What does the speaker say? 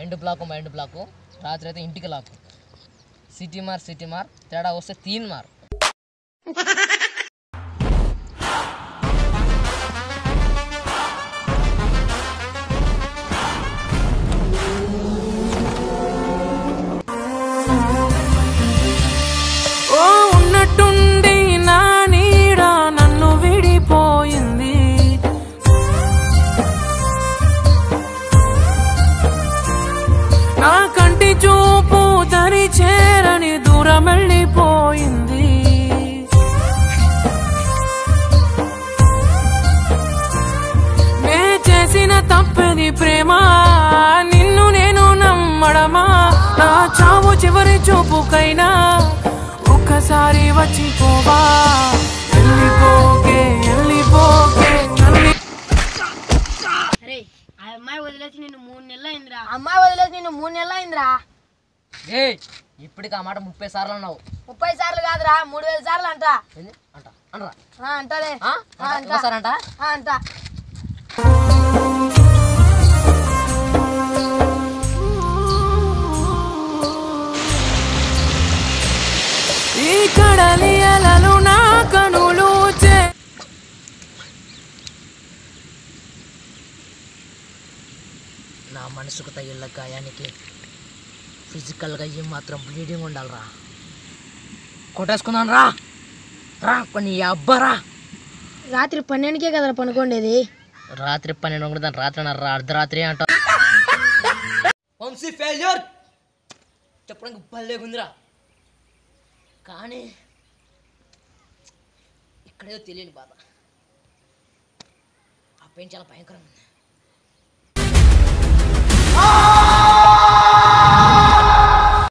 Mind block mind block రాత్రి అయితే ఇంటికి లాక్ సిటీ మార్ సిటీ మార్ తేడా వస్తే తీన్ మార్ ఓ ఉన్నట్టుండి నా నీడ నన్ను విడిపోయింది నా కంటి చూపు దరి చేరని దూరం వెళ్ళిపోయింది నే చేసిన తప్పది ప్రేమ నిన్ను నేను నమ్మడమా నా చావు చివరి చూపుకైనా ఒక్కసారి వచ్చిపోవా వెళ్ళిపోకే వెళ్ళిపోకే నన్ను అరే ఆ అమ్మాయి వదిలేసి నిన్ను మూడు నెలలు అయిందిరా అమ్మాయి వదిలేసి నిన్ను మూడు నెలలు అయిందిరా ఏ ఇప్పటికి ఆ మాట ముప్పై సార్లు అన్నావు ముప్పై సార్లు కాదురా మూడు వేల సార్లు అంట ఏంది అంట అనరా ఆ, అంటలే ఆ? ఆ, అంట? అంట ఇంకోసారంట ఆ, అంట ఈ కడలి అలలు నా కనులు చే నా మనసుకు తగిలిన గాయానికి ఫిజికల్గా ఏం మాత్రం బ్లీడింగ్ ఉండాలిరా కొట్టేసుకున్నాను రా రా కొన్ని అబ్బరా రాత్రి పన్నెండుకే కదరా పనుకోండేది రాత్రి పన్నెండు ఒకటి దాని రాత్రి అన్నారా అర్ధరాత్రి అంట వంశీ ఫెయిల్యూర్ చెప్పడానికి భలేగుందిరా కానీ ఇక్కడేదో తెలియని బాధ ఆ పెయిన్ చాలా భయంకరంగా ఉంది